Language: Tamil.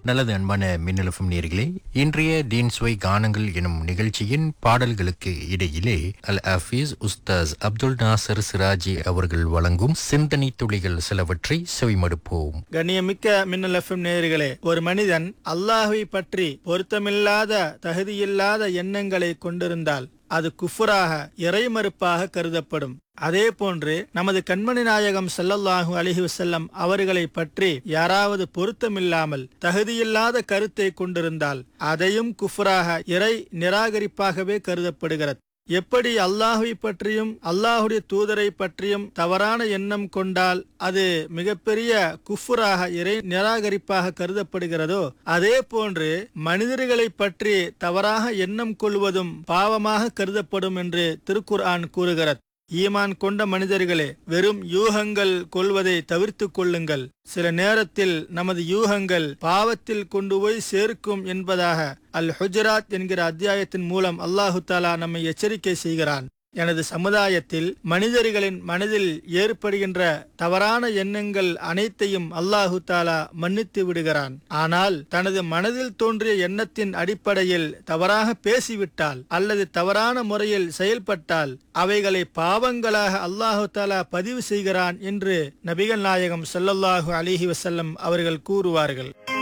நல்லது அன்பான மின்னலஃபம் நேர்களே இன்றைய டீன் சுவை கானங்கள் எனும் நிகழ்ச்சியின் பாடல்களுக்கு இடையிலே அல் ஹஃபீஸ் உஸ்தாஸ் அப்துல் நாசர் சிராஜி அவர்கள் வழங்கும் சிந்தனை துளிகள் சிலவற்றை செவிமடுப்போம் கண்ணியமிக்க மின்னல் எஃப்எம் நேயர்களே ஒரு மனிதன் அல்லாஹ்வை பற்றி பொருத்தமில்லாத தகுதியில்லாத எண்ணங்களை கொண்டிருந்தால் அது குஃபுராக இறைமறுப்பாக கருதப்படும் அதே போன்று நமது கண்மணி நாயகம் ஸல்லல்லாஹு அலைஹி வஸல்லம் அவர்களை பற்றி யாராவது பொருத்தமில்லாமல் தகுதியில்லாத கருத்தை கொண்டிருந்தால் அதையும் குஃபுராக இறை நிராகரிப்பாகவே கருதப்படுகிறது எப்படி அல்லாஹுவை பற்றியும் அல்லாஹுடைய தூதரை பற்றியும் தவறான எண்ணம் கொண்டால் அது மிகப்பெரிய குஃபுராக இறை நிராகரிப்பாக கருதப்படுகிறதோ அதே போன்று மனிதர்களை பற்றி தவறாக எண்ணம் கொள்வதும் பாவமாக கருதப்படும் என்று திருக்குர்ஆன் கூறுகிறது ஈமான் கொண்ட மனிதர்களே வெறும் யூகங்கள் கொள்வதை தவிர்த்து கொள்ளுங்கள் சில நேரத்தில் நமது யூகங்கள் பாவத்தில் கொண்டு போய் சேர்க்கும் என்பதாக அல் ஹுஜராத் என்கிற அத்தியாயத்தின் மூலம் அல்லாஹு தாலா நம்மை எச்சரிக்கை செய்கிறான் எனது சமுதாயத்தில் மனிதர்களின் மனதில் ஏற்படுகின்ற தவறான எண்ணங்கள் அனைத்தையும் அல்லாஹு தாலா மன்னித்து விடுகிறான் ஆனால் தனது மனதில் தோன்றிய எண்ணத்தின் அடிப்படையில் தவறாக பேசிவிட்டால் அல்லது தவறான முறையில் செயல்பட்டால் அவைகளை பாவங்களாக அல்லாஹு தாலா பதிவு செய்கிறான் என்று நபிகள் நாயகம் ஸல்லல்லாஹு அலிஹி வசல்லம் அவர்கள் கூறுவார்கள்